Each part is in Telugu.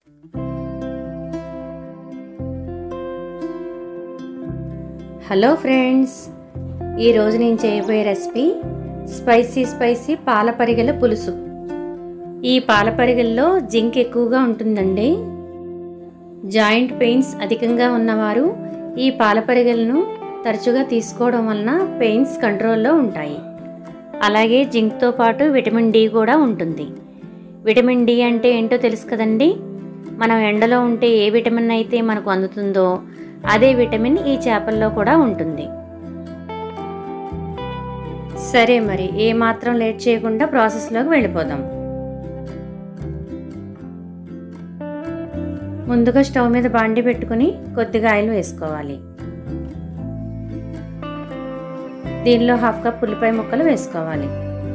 హలో ఫ్రెండ్స్ ఈరోజు నేను చేయబోయే రెసిపీ స్పైసీ స్పైసీ పాల పరిగెల పులుసు ఈ పాల పరిగెల్లో జింక్ ఎక్కువగా ఉంటుందండి జాయింట్ పెయిన్స్ అధికంగా ఉన్నవారు ఈ పాల పరిగెలను తరచుగా తీసుకోవడం వలన పెయిన్స్ కంట్రోల్లో ఉంటాయి అలాగే జింక్తో పాటు విటమిన్ డి కూడా ఉంటుంది విటమిన్ డి అంటే ఏంటో తెలుసు కదండి మనం ఎండలో ఉంటే ఏ విటమిన్ అయితే మనకు అందుతుందో అదే విటమిన్ ఈ చేపల్లో కూడా ఉంటుంది సరే మరి ఏ మాత్రం లేట్ చేయకుండా ప్రాసెస్లోకి వెళ్ళిపోదాం ముందుగా స్టవ్ మీద బాండి పెట్టుకుని కొద్దిగా ఆయిల్ వేసుకోవాలి దీనిలో హాఫ్ కప్ ఉల్లిపాయ ముక్కలు వేసుకోవాలి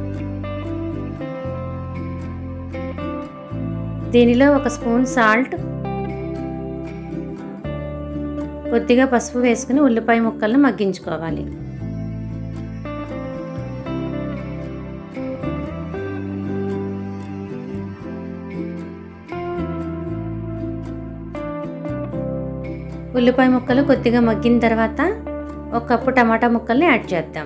దీనిలో ఒక స్పూన్ సాల్ట్ కొద్దిగా పసుపు వేసుకుని ఉల్లిపాయ ముక్కలను మగ్గించుకోవాలి ఉల్లిపాయ ముక్కలు కొద్దిగా మగ్గిన తర్వాత ఒక కప్పు టమాటా ముక్కల్ని యాడ్ చేద్దాం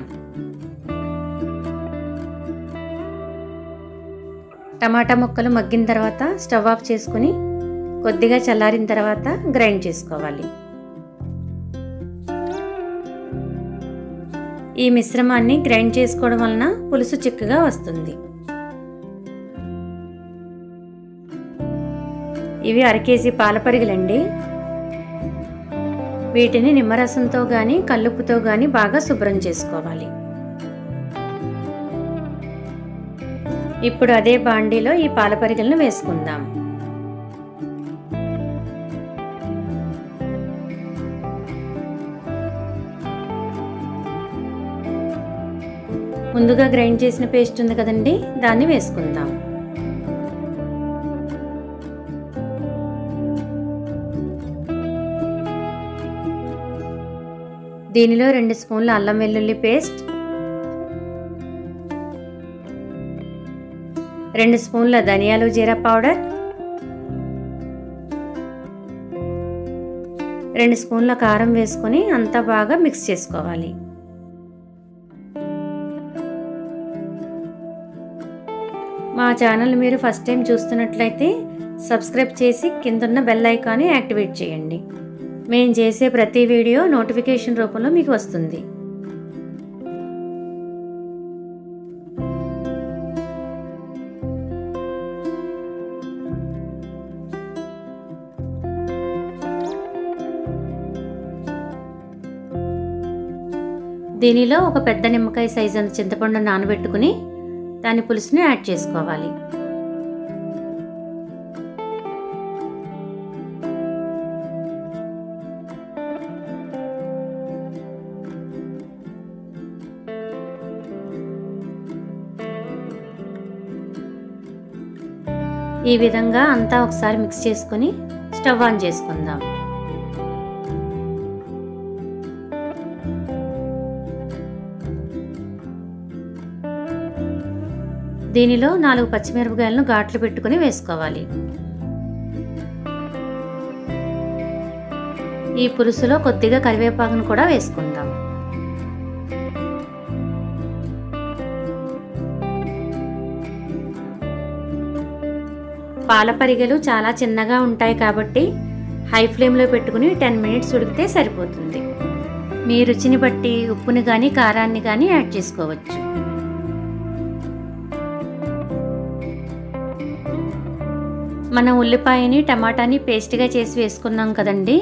టమాటా ముక్కలు మగ్గిన తర్వాత స్టవ్ ఆఫ్ చేసుకుని కొద్దిగా చల్లారిన తర్వాత గ్రైండ్ చేసుకోవాలి ఈ మిశ్రమాన్ని గ్రైండ్ చేసుకోవడం వలన పులుసు చిక్కగా వస్తుంది ఇవి అర కేజీ పాల పరిగలండి వీటిని నిమ్మరసంతో కానీ కల్లుప్పుతో కానీ బాగా శుభ్రం చేసుకోవాలి ఇప్పుడు అదే బాండీలో ఈ పాల పరిగలను వేసుకుందాం ముందుగా గ్రైండ్ చేసిన పేస్ట్ ఉంది కదండి దాన్ని వేసుకుందాం దీనిలో రెండు స్పూన్ల అల్లం వెల్లుల్లి పేస్ట్ రెండు స్పూన్ల ధనియాలు జీరా పౌడర్ రెండు స్పూన్ల కారం వేసుకొని అంతా బాగా మిక్స్ చేసుకోవాలి మా ఛానల్ మీరు ఫస్ట్ టైం చూస్తున్నట్లయితే సబ్స్క్రైబ్ చేసి కిందున్న బెల్ ఐకాన్ని యాక్టివేట్ చేయండి మేము చేసే ప్రతి వీడియో నోటిఫికేషన్ రూపంలో మీకు వస్తుంది దీనిలో ఒక పెద్ద నిమ్మకాయ సైజు అంత చింతపండు నానబెట్టుకుని దాని పులుసుని యాడ్ చేసుకోవాలి ఈ విధంగా అంతా ఒకసారి మిక్స్ చేసుకుని స్టవ్ ఆన్ చేసుకుందాం దీనిలో నాలుగు పచ్చిమిరపకాయలను ఘాట్లు పెట్టుకుని వేసుకోవాలి ఈ పులుసులో కొద్దిగా కరివేపాకును కూడా వేసుకుందాం పాల పరిగెలు చాలా చిన్నగా ఉంటాయి కాబట్టి హై ఫ్లేమ్లో పెట్టుకుని టెన్ మినిట్స్ ఉడికితే సరిపోతుంది మీ రుచిని బట్టి ఉప్పుని కానీ కారాన్ని కానీ యాడ్ చేసుకోవచ్చు మనం ఉల్లిపాయని టమాటాని పేస్ట్గా చేసి వేసుకున్నాం కదండి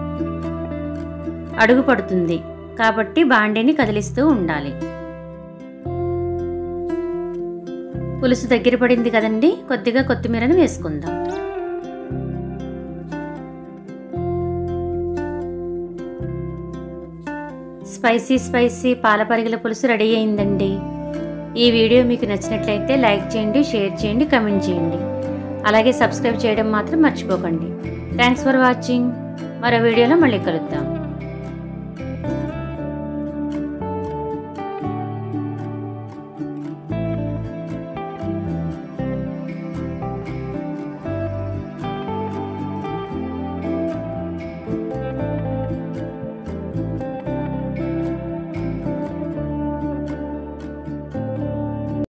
అడుగు పడుతుంది కాబట్టి బాండీని కదిలిస్తూ ఉండాలి పులుసు దగ్గర పడింది కదండి కొద్దిగా కొత్తిమీరను వేసుకుందాం స్పైసీ స్పైసీ పాలపరిగల పులుసు రెడీ అయిందండి ఈ వీడియో మీకు నచ్చినట్లయితే లైక్ చేయండి షేర్ చేయండి కమెంట్ చేయండి అలాగే సబ్స్క్రైబ్ చేయడం మాత్రం మర్చిపోకండి థ్యాంక్స్ ఫర్ వాచింగ్ మరో వీడియోలో మళ్ళీ కలుద్దాం